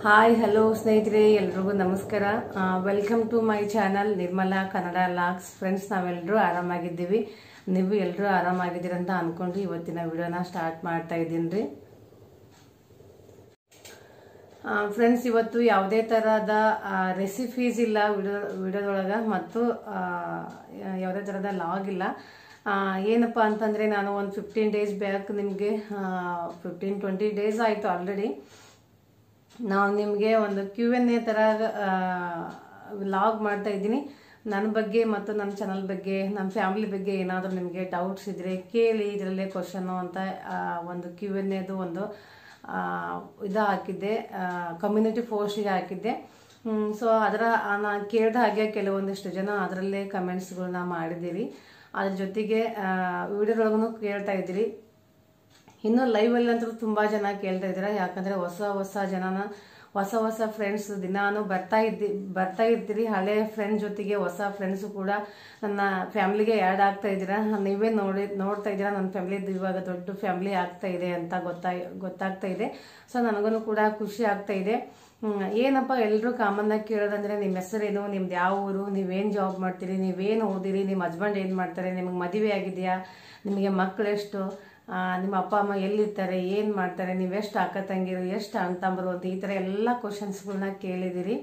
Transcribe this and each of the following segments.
hi hello ಸ್ನೇಹಿತರೆ ಎಲ್ರಿಗೂ ನಮಸ್ಕಾರ welcome to my channel Nirmala Kannada vlogs friends ನಾವೆಲ್ಲರೂ ಆರಾಮಾಗಿದ್ದೀವಿ ನೀವು ಎಲ್ಲರೂ ಆರಾಮಾಗಿದ್ದೀರಿ ಅಂತ ಅನ್ಕೊಂಡು ಇವತ್ತಿನ ವಿಡಿಯೋನ ಸ್ಟಾರ್ಟ್ ಮಾಡ್ತಾ ಇದ್ದೀನಿ ರೀ ಫ್ರೆಂಡ್ಸ್ ಇವತ್ತು ಯಾವುದೇ ತರಹದ ರೆಸಿಪೀಸ್ ಇಲ್ಲ ವಿಡಿಯೋ ವಿಡಿಯೋದೊಳಗೆ ಮತ್ತು ಆ, ಯಾವುದೇ ಥರದ ಲಾಗ್ ಇಲ್ಲ ಆ, ಏನಪ್ಪ ಅಂತಂದರೆ ನಾನು ಒಂದು ಫಿಫ್ಟೀನ್ ಡೇಸ್ ಬ್ಯಾಕ್ ನಿಮಗೆ ಫಿಫ್ಟೀನ್ ಟ್ವೆಂಟಿ ಡೇಸ್ ಆಯಿತು ಆಲ್ರೆಡಿ ನಾವು ನಿಮಗೆ ಒಂದು ಕ್ಯೂ ಎನ್ ಎ ಥರ ಲಾಗ್ ಮಾಡ್ತಾ ಇದ್ದೀನಿ ನನ್ನ ಬಗ್ಗೆ ಮತ್ತು ನನ್ನ ಚಾನಲ್ ಬಗ್ಗೆ ನಮ್ಮ ಫ್ಯಾಮಿಲಿ ಬಗ್ಗೆ ಏನಾದರೂ ನಿಮಗೆ ಡೌಟ್ಸ್ ಇದ್ದರೆ ಕೇಳಿ ಇದರಲ್ಲೇ ಕ್ವಶನು ಅಂತ ಆ, ಒಂದು ಕ್ಯೂ ಎನ್ ಎದು ಒಂದು ಆ, ಇದು ಹಾಕಿದ್ದೆ ಕಮ್ಯುನಿಟಿ ಪೋಸ್ಟಿಗೆ ಹಾಕಿದ್ದೆ ಸೊ ಅದರ ನಾನು ಕೇಳಿದ ಹಾಗೆ ಕೆಲವೊಂದಿಷ್ಟು ಜನ ಅದರಲ್ಲೇ ಕಮೆಂಟ್ಸ್ಗಳನ್ನ ಮಾಡಿದ್ದೀರಿ ಅದ್ರ ಜೊತೆಗೆ ವಿಡಿಯೋದೊಳಗೂ ಕೇಳ್ತಾ ಇದ್ದೀರಿ ಇನ್ನು ಲೈವಲ್ಲಿ ಅಂತೂ ತುಂಬ ಜನ ಕೇಳ್ತಾ ಇದ್ದೀರಾ ಯಾಕಂದರೆ ಹೊಸ ಹೊಸ ಜನನ ಹೊಸ ಹೊಸ ಫ್ರೆಂಡ್ಸ್ ದಿನಾನು ಬರ್ತಾ ಇದ್ದಿ ಬರ್ತಾ ಇರ್ತೀರಿ ಹಳೆ ಫ್ರೆಂಡ್ ಜೊತೆಗೆ ಹೊಸ ಫ್ರೆಂಡ್ಸು ಕೂಡ ನನ್ನ ಫ್ಯಾಮ್ಲಿಗೆ ಆ್ಯಡ್ ಆಗ್ತಾ ಇದ್ದೀರಾ ನೀವೇ ನೋಡಿ ನೋಡ್ತಾ ಇದ್ದೀರಾ ನನ್ನ ಫ್ಯಾಮ್ಲಿದು ಇವಾಗ ದೊಡ್ಡ ಫ್ಯಾಮ್ಲಿ ಆಗ್ತಾ ಇದೆ ಅಂತ ಗೊತ್ತಾ ಗೊತ್ತಾಗ್ತಾ ಇದೆ ಸೊ ನನಗೂ ಕೂಡ ಖುಷಿ ಆಗ್ತಾ ಇದೆ ಹ್ಮ್, ಏನಪ್ಪ ಎಲ್ಲರೂ ಕಾಮನ್ ಆಗಿ ಕೇಳೋದಂದ್ರೆ ನಿಮ್ಮ ಹೆಸರೇನು ನಿಮ್ದು ಯಾವ ಊರು ನೀವೇನು ಜಾಬ್ ಮಾಡ್ತೀರಿ ನೀವೇನು ಓದಿರಿ ನಿಮ್ಮ ಹಸ್ಬೆಂಡ್ ಏನು ಮಾಡ್ತಾರೆ ನಿಮಗೆ ಮದುವೆ ಆಗಿದೆಯಾ ನಿಮಗೆ ಮಕ್ಕಳೆಷ್ಟು ಆ, ನಿಮ್ಮ ಅಪ್ಪ ಅಮ್ಮ ಎಲ್ಲಿರ್ತಾರೆ ಏನು ಮಾಡ್ತಾರೆ ನೀವೆಷ್ಟು ಅಕ್ಕ ತಂಗಿರು ಎಷ್ಟು ಅಣ್ಣ ತಮ್ಮರು ಅಂತ ಈ ಥರ ಎಲ್ಲ ಕ್ವಶನ್ಸ್ಗಳನ್ನ ಕೇಳಿದಿರಿ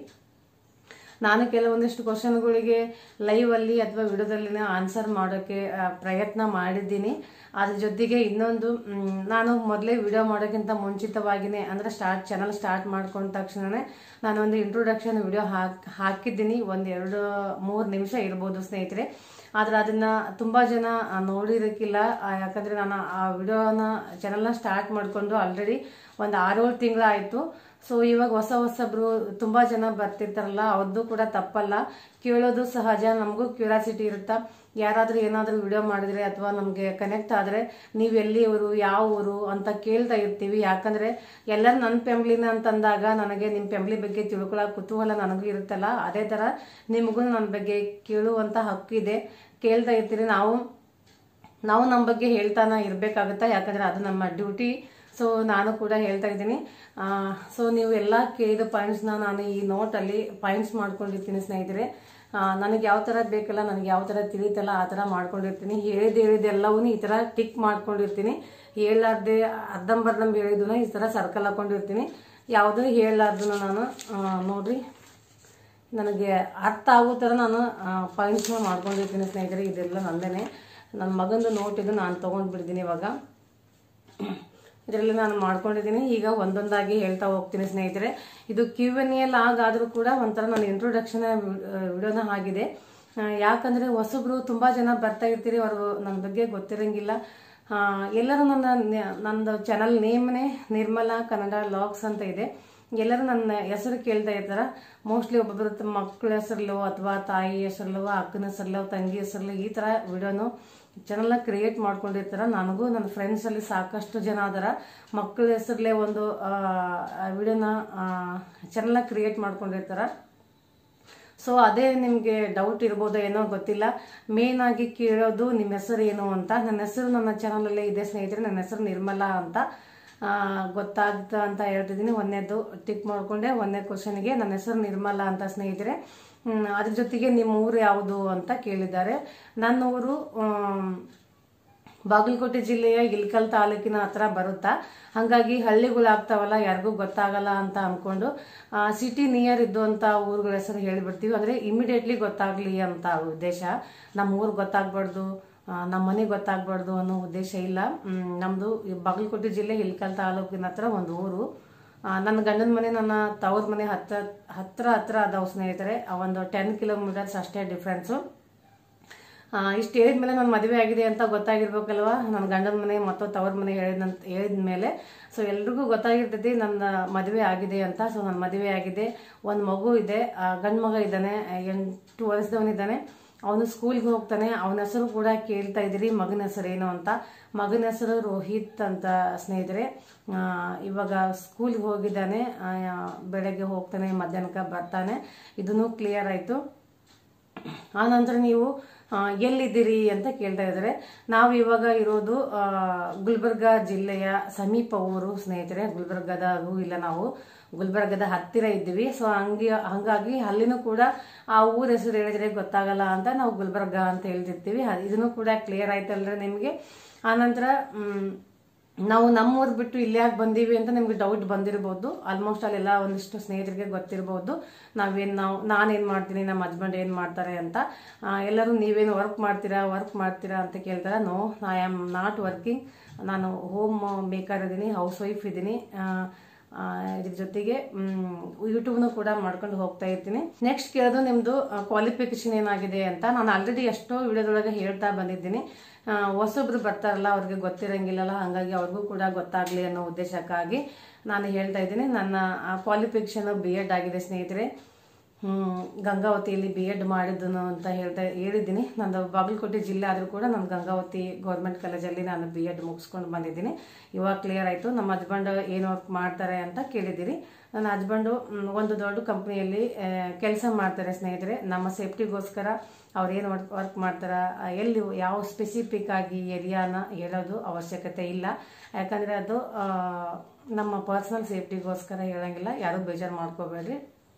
ನಾನು ಕೆಲವೊಂದಿಷ್ಟು ಕ್ವಶನ್ಗಳಿಗೆ ಲೈವಲ್ಲಿ ಅಥವಾ ವಿಡಿಯೋದಲ್ಲಿ ಆನ್ಸರ್ ಮಾಡೋಕ್ಕೆ ಆ, ಪ್ರಯತ್ನ ಮಾಡಿದ್ದೀನಿ ಅದ್ರ ಜೊತೆಗೆ ಇನ್ನೊಂದು ಮ್, ನಾನು ಮೊದಲೇ ವಿಡಿಯೋ ಮಾಡೋಕ್ಕಿಂತ ಮುಂಚಿತವಾಗಿಯೇ ಅಂದರೆ ಸ್ಟಾರ್ಟ್ ಚಾನಲ್ ಸ್ಟಾರ್ಟ್ ಮಾಡ್ಕೊಂಡ ತಕ್ಷಣವೇ ನಾನು ಒಂದು ಇಂಟ್ರೊಡಕ್ಷನ್ ವಿಡಿಯೋ ಹಾಕ್ ಹಾಕಿದ್ದೀನಿ ಒಂದು ಎರಡು ಮೂರು ನಿಮಿಷ ಇರ್ಬೋದು ಸ್ನೇಹಿತರೆ ಆದರೆ ಅದನ್ನು ತುಂಬ ಜನ ಆ, ನೋಡಿರೋಕ್ಕಿಲ್ಲ ಆ, ಯಾಕಂದರೆ ನಾನು ಆ ವಿಡಿಯೋನ ಚಾನಲ್ನ ಸ್ಟಾರ್ಟ್ ಮಾಡಿಕೊಂಡು ಆಲ್ರೆಡಿ ಒಂದು ಆರೇಳು ತಿಂಗಳಾಯಿತು ಸೊ ಇವಾಗ ಹೊಸ ಹೊಸಬ್ರು ತುಂಬ ಜನ ಬರ್ತಿರ್ತಾರಲ್ಲ ಅವ್ರದ್ದು ಕೂಡ ತಪ್ಪಲ್ಲ ಕೇಳೋದು ಸಹಜ ನಮಗೂ ಕ್ಯೂರಿಯಾಸಿಟಿ ಇರುತ್ತಾ ಯಾರಾದರೂ ಏನಾದರೂ ವಿಡಿಯೋ ಮಾಡಿದ್ರೆ ಅಥವಾ ನಮಗೆ ಕನೆಕ್ಟ್ ಆದರೆ ನೀವು ಎಲ್ಲಿಯವರು ಯಾವ ಊರು ಅಂತ ಕೇಳ್ತಾ ಇರ್ತೀವಿ ಯಾಕಂದರೆ ಎಲ್ಲರೂ ನನ್ನ ಫ್ಯಾಮ್ಲಿನ ಅಂತಂದಾಗ ನನಗೆ ನಿಮ್ಮ ಫ್ಯಾಮ್ಲಿ ಬಗ್ಗೆ ತಿಳ್ಕೊಳ್ಳೋ ಕುತೂಹಲ ನನಗೂ ಇರುತ್ತಲ್ಲ ಅದೇ ಥರ ನಿಮಗೂ ನನ್ನ ಬಗ್ಗೆ ಕೇಳುವಂಥ ಹಕ್ಕಿದೆ ಕೇಳ್ತಾ ಇರ್ತೀರಿ ನಾವು ನಾವು ನಮ್ಮ ಬಗ್ಗೆ ಹೇಳ್ತಾನೆ ಇರಬೇಕಾಗುತ್ತಾ ಯಾಕಂದರೆ ಅದು ನಮ್ಮ ಡ್ಯೂಟಿ ಸೊ ನಾನು ಕೂಡ ಹೇಳ್ತಾ ಇದ್ದೀನಿ ಸೊ ನೀವು ಎಲ್ಲ ಕೇಳಿದ ಪಾಯಿಂಟ್ಸ್ನ ನಾನು ಈ ನೋಟಲ್ಲಿ ಪಾಯಿಂಟ್ಸ್ ಮಾಡ್ಕೊಂಡಿರ್ತೀನಿ ಸ್ನೇಹಿತರೆ ಆ, ನನಗೆ ಯಾವ ಥರ ಬೇಕಲ್ಲ ನನಗೆ ಯಾವ ಥರ ತಿಳಿತಲ್ಲ ಆ ಥರ ಮಾಡ್ಕೊಂಡಿರ್ತೀನಿ ಹೇಳಿದ ಹೇಳಿದ ಎಲ್ಲವೂ ಈ ಥರ ಟಿಕ್ ಮಾಡ್ಕೊಂಡಿರ್ತೀನಿ ಹೇಳಾರ್ದೆ ಅರ್ಧಂಬರ್ಧಂಬ ಹೇಳಿದ್ದನ್ನ ಈ ಥರ ಸರ್ಕಲ್ ಹಾಕೊಂಡಿರ್ತೀನಿ ಯಾವುದೂ ಹೇಳಲಾರ್ದನ್ನ ನಾನು ಆ, ನೋಡ್ರಿ ನನಗೆ ಅರ್ಥ ಆಗೋ ಥರ ನಾನು ಪಾಯಿಂಟ್ಸ್ನ ಮಾಡ್ಕೊಂಡಿರ್ತೀನಿ ಸ್ನೇಹಿತರೆ ಇದೆಲ್ಲ ನಂದೇನೆ ನನ್ನ ಮಗಂದು ನೋಟ್ ಇದು ನಾನು ತೊಗೊಂಡು ಬಿಡ್ತೀನಿ ಇವಾಗ ಇದರಲ್ಲಿ ನಾನು ಮಾಡ್ಕೊಂಡಿದ್ದೀನಿ ಈಗ ಒಂದೊಂದಾಗಿ ಹೇಳ್ತಾ ಹೋಗ್ತೀನಿ ಸ್ನೇಹಿತರೆ ಇದು ಕ್ಯೂ ಎನ್ ಎಲ್ ಆಗಾದರೂ ಕೂಡ ಒಂಥರ ನನ್ನ ಇಂಟ್ರೊಡಕ್ಷನ್ ವಿಡಿಯೋನ ಆಗಿದೆ ಆ, ಯಾಕಂದ್ರೆ ಹೊಸಬ್ರು ತುಂಬ ಜನ ಬರ್ತಾ ಇರ್ತೀರಿ ಅವರು ನನ್ನ ಬಗ್ಗೆ ಗೊತ್ತಿರಂಗಿಲ್ಲ ಆ, ಎಲ್ಲರೂ ನನ್ನ ನ- ನಂದು ಚಾನಲ್ ನೇಮ್ನೇ ನಿರ್ಮಲಾ ಕನ್ನಡ ಲಾಗ್ಸ್ ಅಂತ ಇದೆ ಎಲ್ಲರೂ ನನ್ನ ಹೆಸರು ಕೇಳ್ತಾ ಇರ್ತಾರ ಮೋಸ್ಟ್ಲಿ ಒಬ್ಬೊಬ್ಬರು ತಮ್ಮ ಮಕ್ಕಳ ಹೆಸರಲ್ಲೋ ಅಥವಾ ತಾಯಿ ಹೆಸರಲ್ಲೋ ಅಕ್ಕನ ಹೆಸರಲ್ಲೋ ತಂಗಿ ಹೆಸರಲ್ಲೋ ಈ ಥರ ವಿಡಿಯೋನು ಚಾನಲ್ನ ಕ್ರಿಯೇಟ್ ಮಾಡ್ಕೊಂಡಿರ್ತಾರ ನನಗೂ ನನ್ನ ಫ್ರೆಂಡ್ಸಲ್ಲಿ ಸಾಕಷ್ಟು ಜನ ಅದರ ಮಕ್ಕಳ ಹೆಸರಲ್ಲೇ ಒಂದು ವಿಡಿಯೋನ ಚಾನಲ್ನ ಕ್ರಿಯೇಟ್ ಮಾಡ್ಕೊಂಡಿರ್ತಾರ ಸೊ ಅದೇ ನಿಮಗೆ ಡೌಟ್ ಇರ್ಬೋದೋ ಏನೋ ಗೊತ್ತಿಲ್ಲ ಮೇನ್ ಆಗಿ ಕೇಳೋದು ನಿಮ್ಮ ಹೆಸರು ಏನು ಅಂತ ನನ್ನ ಹೆಸರು ನನ್ನ ಚಾನಲಲ್ಲೇ ಇದೆ ಸ್ನೇಹಿತರೆ ನನ್ನ ಹೆಸರು ನಿರ್ಮಲಾ ಅಂತ ಆ, ಗೊತ್ತಾಗ್ತಾ ಅಂತ ಹೇಳ್ತಿದ್ದೀನಿ ಒಂದನೇದು ಟಿಕ್ ಮಾಡಿಕೊಂಡೆ ಒಂದನೇ ಕ್ವಶನ್ಗೆ ನನ್ನ ಹೆಸರು ನಿರ್ಮಲಾ ಅಂತ ಸ್ನೇಹಿತರೆ ಹ್ಮ್, ಅದ್ರ ಜೊತೆಗೆ ನಿಮ್ಮ ಊರು ಯಾವುದು ಅಂತ ಕೇಳಿದ್ದಾರೆ ನನ್ನ ಊರು ಆಮ್, ಬಾಗಲಕೋಟೆ ಜಿಲ್ಲೆಯ ಇಲ್ಕಲ್ ತಾಲೂಕಿನ ಹತ್ರ ಬರುತ್ತಾ ಹಾಗಾಗಿ ಹಳ್ಳಿಗಳಾಗ್ತಾವಲ್ಲ ಯಾರಿಗೂ ಗೊತ್ತಾಗಲ್ಲ ಅಂತ ಅನ್ಕೊಂಡು ಸಿಟಿ ನಿಯರ್ ಇದ್ದಂಥ ಊರುಗಳ ಹೆಸರು ಹೇಳಿಬಿಡ್ತೀವಿ ಅಂದರೆ ಇಮಿಡಿಯೇಟ್ಲಿ ಗೊತ್ತಾಗ್ಲಿ ಅಂತ ಉದ್ದೇಶ ನಮ್ಮ ಊರು ಗೊತ್ತಾಗ್ಬಾರ್ದು ಆ, ನಮ್ಮ ಮನೆ ಗೊತ್ತಾಗ್ಬಾರ್ದು ಅನ್ನೋ ಉದ್ದೇಶ ಇಲ್ಲ ಮ್, ನಮ್ದು ಈ ಬಾಗಲಕೋಟೆ ಜಿಲ್ಲೆ ಇಲ್ಕಲ್ ತಾಲೂಕಿನ ಹತ್ರ ಒಂದು ಊರು ಆ, ನನ್ನ ಗಂಡನ ಮನೆ ನನ್ನ ತವ್ರ ಮನೆ ಹತ್ರ ಹತ್ರ ಹತ್ರ ಅದಾವ ಸ್ನೇಹಿತರೆ ಆ ಒಂದು ಟೆನ್ ಕಿಲೋಮೀಟರ್ಸ್ ಅಷ್ಟೇ ಡಿಫ್ರೆನ್ಸು ಇಷ್ಟು ಹೇಳಿದ್ಮೇಲೆ ನನ್ನ ಮದುವೆ ಆಗಿದೆ ಅಂತ ಗೊತ್ತಾಗಿರ್ಬೇಕಲ್ವಾ ನನ್ನ ಗಂಡನ ಮನೆ ಮತ್ತು ತವ್ರ ಮನೆ ಹೇಳಿದಂತ ಹೇಳಿದ ಮೇಲೆ ಸೊ ಎಲ್ರಿಗೂ ಗೊತ್ತಾಗಿರ್ತೈತಿ ನನ್ನ ಮದುವೆ ಆಗಿದೆ ಅಂತ ಸೊ ನನ್ನ ಮದುವೆ ಆಗಿದೆ ಒಂದು ಮಗು ಇದೆ ಗಂಡು ಮಗ ಇದ್ದಾನೆ ಎಂಟು ವರ್ಷದವನಿದ್ದಾನೆ ಅವನು ಸ್ಕೂಲ್ಗೆ ಹೋಗ್ತಾನೆ ಅವನ ಹೆಸರು ಕೂಡ ಕೇಳ್ತಾ ಇದ್ದೀರಿ ಮಗನ ಹೆಸರು ಏನು ಅಂತ ಮಗನ ಹೆಸರು ರೋಹಿತ್ ಅಂತ ಸ್ನೇಹಿತರೆ ಆ, ಇವಾಗ ಸ್ಕೂಲ್ಗೆ ಹೋಗಿದ್ದಾನೆ ಆ, ಬೆಳಗ್ಗೆ ಹೋಗ್ತಾನೆ ಮಧ್ಯಾಹ್ನಕ್ಕೆ ಬರ್ತಾನೆ ಇದನ್ನು ಕ್ಲಿಯರ್ ಆಯಿತು ಆ ನಂತರ ನೀವು ಆ, ಎಲ್ಲಿದ್ದೀರಿ ಅಂತ ಕೇಳ್ತಾ ಇದ್ದಾರೆ ನಾವು ಇವಾಗ ಇರೋದು ಆ, ಗುಲ್ಬರ್ಗ ಜಿಲ್ಲೆಯ ಸಮೀಪ ಊರು ಸ್ನೇಹಿತರೆ ಗುಲ್ಬರ್ಗದಾಗೂ ಇಲ್ಲ ನಾವು ಗುಲ್ಬರ್ಗದ ಹತ್ತಿರ ಇದ್ದೀವಿ ಸೊ ಹಂಗೆ ಹಂಗಾಗಿ ಅಲ್ಲಿನೂ ಕೂಡ ಆ ಊರ ಹೆಸರು ಹೇಳಿದ್ರೆ ಗೊತ್ತಾಗಲ್ಲ ಅಂತ ನಾವು ಗುಲ್ಬರ್ಗ ಅಂತ ಹೇಳ್ತಿರ್ತೀವಿ ಅದ್- ಇದನ್ನು ಕೂಡ ಕ್ಲಿಯರ್ ಆಯ್ತಲ್ರಿ ನಿಮಗೆ ಆನಂತರ ಮ್, ನಾವು ನಮ್ಮೂರು ಬಿಟ್ಟು ಇಲ್ಲಿ ಯಾಕೆ ಬಂದೀವಿ ಅಂತ ನಿಮ್ಗೆ ಡೌಟ್ ಬಂದಿರ್ಬೋದು ಆಲ್ಮೋಸ್ಟ್ ಅಲ್ಲೆಲ್ಲ ಒಂದಿಷ್ಟು ಸ್ನೇಹಿತರಿಗೆ ಗೊತ್ತಿರ್ಬೋದು ನಾವೇನು ನಾವು ನಾನೇನು ಮಾಡ್ತೀನಿ ನಮ್ಮ ಹಸ್ಬೆಂಡ್ ಏನು ಮಾಡ್ತಾರೆ ಅಂತ ಆ, ಎಲ್ಲರೂ ನೀವೇನು ವರ್ಕ್ ಮಾಡ್ತೀರಾ ವರ್ಕ್ ಮಾಡ್ತೀರಾ ಅಂತ ಕೇಳ್ತಾರೆ no I am not working ನಾನು ಹೋಮ್ ಮೇಕರ್ ಇದ್ದೀನಿ ಹೌಸ್ ವೈಫ್ ಇದ್ದೀನಿ ಆ, ಇದ್ರ ಜೊತೆಗೆ ಯೂಟ್ಯೂಬ್ನು ಕೂಡ ಮಾಡ್ಕೊಂಡು ಹೋಗ್ತಾ ಇರ್ತೀನಿ ನೆಕ್ಸ್ಟ್ ಕೇಳೋದು ನಿಮ್ಮದು ಕ್ವಾಲಿಫಿಕೇಶನ್ ಏನಾಗಿದೆ ಅಂತ ನಾನು ಆಲ್ರೆಡಿ ಎಷ್ಟೋ ವಿಡಿಯೋದೊಳಗೆ ಹೇಳ್ತಾ ಬಂದಿದ್ದೀನಿ ಆ, ಹೊಸೊಬ್ರು ಬರ್ತಾರಲ್ಲ ಅವ್ರಿಗೆ ಗೊತ್ತಿರಂಗಿಲ್ಲಲ್ಲ ಹಾಗಾಗಿ ಅವ್ರಿಗೂ ಕೂಡ ಗೊತ್ತಾಗ್ಲಿ ಅನ್ನೋ ಉದ್ದೇಶಕ್ಕಾಗಿ ನಾನು ಹೇಳ್ತಾ ಇದ್ದೀನಿ ನನ್ನ ಕ್ವಾಲಿಫಿಕೇಶನ್ ಬಿ ಎಡ್ ಆಗಿದೆ ಸ್ನೇಹಿತರೆ ಹ್ಮ್, ಗಂಗಾವತಿಯಲ್ಲಿ ಬಿ ಎಡ್ ಮಾಡಿದ್ದನು ಅಂತ ಹೇಳ್ತಾ ಹೇಳಿದ್ದೀನಿ ನಂದು ಬಾಗಲಕೋಟೆ ಜಿಲ್ಲೆ ಆದರೂ ಕೂಡ ನಾನು ಗಂಗಾವತಿ ಗೌರ್ಮೆಂಟ್ ಕಾಲೇಜಲ್ಲಿ ನಾನು ಬಿ ಎಡ್ ಮುಗಿಸ್ಕೊಂಡು ಬಂದಿದ್ದೀನಿ ಇವಾಗ ಕ್ಲಿಯರ್ ಆಯಿತು ನಮ್ಮ ಹಸ್ಬೆಂಡ್ ಏನು ವರ್ಕ್ ಮಾಡ್ತಾರೆ ಅಂತ ಕೇಳಿದ್ದೀರಿ ನನ್ನ ಹಸ್ಬೆಂಡು ಒಂದು ದೊಡ್ಡ ಕಂಪ್ನಿಯಲ್ಲಿ ಕೆಲಸ ಮಾಡ್ತಾರೆ ಸ್ನೇಹಿತರೆ ನಮ್ಮ ಸೇಫ್ಟಿಗೋಸ್ಕರ ಅವ್ರು ಏನು ವರ್ಕ್ ವರ್ಕ್ ಮಾಡ್ತಾರ ಆ, ಎಲ್ಲಿ ಯಾವ ಸ್ಪೆಸಿಫಿಕ್ ಆಗಿ ಏರಿಯಾನ ಹೇಳೋದು ಅವಶ್ಯಕತೆ ಇಲ್ಲ ಯಾಕಂದರೆ ಅದು ಆ, ನಮ್ಮ ಪರ್ಸನಲ್ ಸೇಫ್ಟಿಗೋಸ್ಕರ ಹೇಳಂಗಿಲ್ಲ ಯಾರೂ ಬೇಜಾರು ಮಾಡ್ಕೋಬೇಡ್ರಿ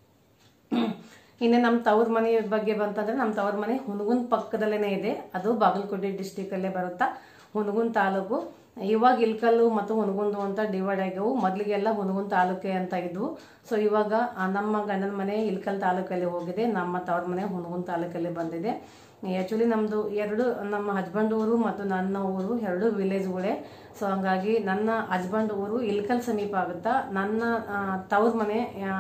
ಇನ್ನು ನಮ್ಮ ತವ್ರ ಮನೆ ಬಗ್ಗೆ ಬಂತಂದ್ರೆ ನಮ್ಮ ತವ್ರ ಮನೆ ಹುನಗುಂದ್ ಪಕ್ಕದಲ್ಲೇ ಇದೆ ಅದು ಬಾಗಲಕೋಟೆ ಡಿಸ್ಟಿಕಲ್ಲೇ ಬರುತ್ತಾ ಹುನಗುಂದ್ ತಾಲೂಕು ಇವಾಗ ಇಲ್ಕಲ್ಲು ಮತ್ತು ಹುನಗುಂದು ಅಂತ ಡಿವೈಡ್ ಆಗ್ಯವು ಮೊದಲಿಗೆಲ್ಲ ಹುನಗುಂದ್ ತಾಲೂಕೆ ಅಂತ ಇದ್ವು ಸೊ ಇವಾಗ ಆ, ನಮ್ಮ ಗಂಡನ ಮನೆ ಇಲ್ಕಲ್ ತಾಲೂಕಲ್ಲಿ ಹೋಗಿದೆ ನಮ್ಮ ತವ್ರ ಮನೆ ಹುನಗುಂದ್ ತಾಲೂಕಲ್ಲಿ ಬಂದಿದೆ ಆ್ಯಕ್ಚುಲಿ ನಮ್ಮದು ಎರಡು ನಮ್ಮ ಹಸ್ಬೆಂಡ್ ಊರು ಮತ್ತು ನನ್ನ ಊರು ಎರಡು ವಿಲೇಜ್ಗಳೇ ಸೊ ಹಂಗಾಗಿ ನನ್ನ ಹಸ್ಬೆಂಡ್ ಊರು ಇಲ್ಕಲ್ ಸಮೀಪ ಆಗುತ್ತಾ ನನ್ನ ಆ, ತವ್ರ ಮನೆ ಆ,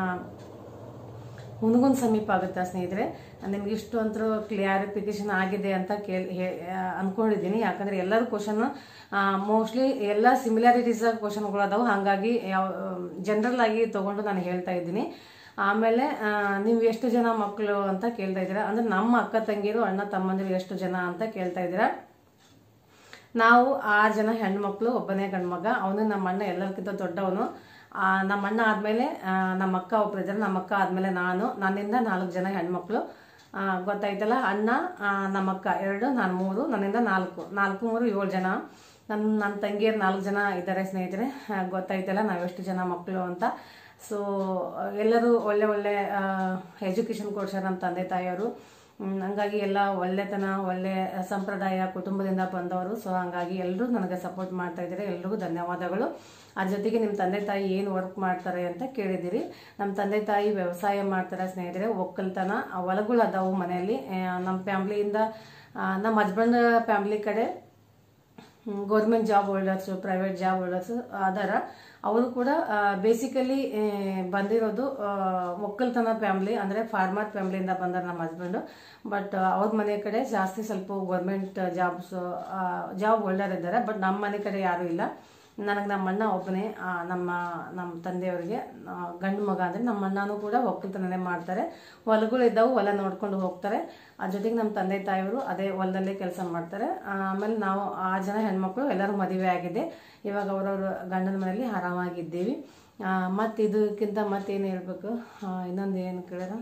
ಹುನಗುಂದ್ ಸಮೀಪ ಆಗುತ್ತಾ ಸ್ನೇಹಿತರೆ ನಿಮ್ಗೆ ಇಷ್ಟು ಅಂತೂ ಕ್ಲಿಯಾರಿಫಿಕೇಶನ್ ಆಗಿದೆ ಅಂತ ಕೇಳಿ ಹೇ- ಆ, ಅನ್ಕೊಂಡಿದ್ದೀನಿ ಯಾಕಂದ್ರೆ ಎಲ್ಲರೂ ಕ್ವಶನ್ ಮೋಸ್ಟ್ಲಿ ಎಲ್ಲ ಸಿಮಿಲಾರಿಟೀಸ್ ಕ್ವಶನ್ಗಳು ಅದಾವು ಹಾಗಾಗಿ ಯಾವ ಜನರಲ್ ಆಗಿ ತಗೊಂಡು ನಾನು ಹೇಳ್ತಾ ಇದ್ದೀನಿ ಆಮೇಲೆ ಆ, ನೀವು ಎಷ್ಟು ಜನ ಮಕ್ಕಳು ಅಂತ ಕೇಳ್ತಾ ಇದ್ದೀರಾ ಅಂದ್ರೆ ನಮ್ಮ ಅಕ್ಕ ತಂಗಿರು ಅಣ್ಣ ತಮ್ಮಂದಿರು ಎಷ್ಟು ಜನ ಅಂತ ಕೇಳ್ತಾ ಇದ್ದೀರಾ ನಾವು ಆರು ಜನ ಹೆಣ್ಮಕ್ಳು ಒಬ್ಬನೇ ಗಂಡ್ಮಗ ಅವನು ನಮ್ಮ ಅಣ್ಣ ಎಲ್ಲರಿಗಿಂತ ದೊಡ್ಡವನು ಆ, ನಮ್ಮ ಅಣ್ಣ ಆದಮೇಲೆ ನಮ್ಮ ಅಕ್ಕ ಒಬ್ರು ಇದ್ದಾರೆ ನಮ್ಮ ಅಕ್ಕ ಆದಮೇಲೆ ನಾನು ನನ್ನಿಂದ ನಾಲ್ಕು ಜನ ಹೆಣ್ಮಕ್ಳು ಆ, ಗೊತ್ತಾಯ್ತಲ್ಲ ಅಣ್ಣ ಆ, ನಮ್ಮ ಅಕ್ಕ ಎರಡು ನಾನು ಮೂರು ನನ್ನಿಂದ ನಾಲ್ಕು ನಾಲ್ಕು ಮೂರು ಏಳು ಜನ ನನ್ನ ನನ್ನ ತಂಗಿಯರು ನಾಲ್ಕು ಜನ ಇದ್ದಾರೆ ಸ್ನೇಹಿತರೆ ಆ, ಗೊತ್ತಾಯ್ತಲ್ಲ ನಾವೆಷ್ಟು ಜನ ಮಕ್ಕಳು ಅಂತ ಸೊ ಎಲ್ಲರೂ ಒಳ್ಳೆ ಒಳ್ಳೆ ಎಜುಕೇಷನ್ ಕೊಡ್ಸ್ಯಾರ ನಮ್ಮ ತಂದೆ ತಾಯಿಯವರು ಹ್ಮ್, ಹಂಗಾಗಿ ಎಲ್ಲ ಒಳ್ಳೆತನ ಒಳ್ಳೆ ಸಂಪ್ರದಾಯ ಕುಟುಂಬದಿಂದ ಬಂದವರು ಸೊ ಹಂಗಾಗಿ ಎಲ್ಲರೂ ನನಗೆ ಸಪೋರ್ಟ್ ಮಾಡ್ತಾ ಇದ್ದಾರೆ ಎಲ್ರಿಗೂ ಧನ್ಯವಾದಗಳು ಅದ್ರ ಜೊತೆಗೆ ನಿಮ್ಮ ತಂದೆ ತಾಯಿ ಏನು ವರ್ಕ್ ಮಾಡ್ತಾರೆ ಅಂತ ಕೇಳಿದಿರಿ ನಮ್ಮ ತಂದೆ ತಾಯಿ ವ್ಯವಸಾಯ ಮಾಡ್ತಾರೆ ಸ್ನೇಹಿತರೆ ಒಕ್ಕಲ್ತನ ಆ ಹೊಲಗಳು ಅದಾವು ಮನೆಯಲ್ಲಿ ಆ, ನಮ್ಮ ಫ್ಯಾಮ್ಲಿಯಿಂದ ನಮ್ಮ ಹಸ್ಬೆಂಡ್ ಫ್ಯಾಮ್ಲಿ ಕಡೆ government job holders private job holders ಅದಾರ ಅವರು ಕೂಡ ಬೇಸಿಕಲಿ ಬಂದಿರೋದು ಆ, ಒಕ್ಕಲ್ತನ ಫ್ಯಾಮ್ಲಿ ಅಂದರೆ ಫಾರ್ಮರ್ ಫ್ಯಾಮ್ಲಿಯಿಂದ ಬಂದಾರ ನಮ್ಮ ಹಸ್ಬೆಂಡು ಬಟ್ ಅವ್ರ ಮನೆ ಕಡೆ ಜಾಸ್ತಿ ಸ್ವಲ್ಪ ಗೌರ್ಮೆಂಟ್ ಜಾಬ್ಸ್ ಜಾಬ್ ಹೋಲ್ಡರ್ ಇದ್ದಾರೆ ಬಟ್ ನಮ್ಮ ಮನೆ ಕಡೆ ಯಾರೂ ಇಲ್ಲ ನನಗೆ ನಮ್ಮ ಅಣ್ಣ ಒಬ್ಬನೇ ಆ, ನಮ್ಮ ನಮ್ಮ ತಂದೆಯವರಿಗೆ ಆ, ಗಂಡು ಮಗ ಅಂದರೆ ನಮ್ಮ ಅಣ್ಣನೂ ಕೂಡ ಒಕ್ಕಲ್ತನನೇ ಮಾಡ್ತಾರೆ ಹೊಲಗಳು ಇದ್ದಾವೆ ಹೊಲ ನೋಡ್ಕೊಂಡು ಹೋಗ್ತಾರೆ ಅದ್ರ ಜೊತೆಗೆ ನಮ್ಮ ತಂದೆ ತಾಯಿಯವರು ಅದೇ ಹೊಲದಲ್ಲೇ ಕೆಲಸ ಮಾಡ್ತಾರೆ ಆ, ಆಮೇಲೆ ನಾವು ಆ ಜನ ಹೆಣ್ಮಕ್ಳು ಎಲ್ಲರೂ ಮದುವೆ ಆಗಿದೆ ಇವಾಗ ಅವರವ್ರ ಗಂಡನ ಮನೆಯಲ್ಲಿ ಆರಾಮಾಗಿದ್ದೀವಿ ಮತ್ತು ಇದಕ್ಕಿಂತ ಮತ್ತೇನು ಹೇಳ್ಬೇಕು ಇನ್ನೊಂದು ಏನು ಕೇಳಿರ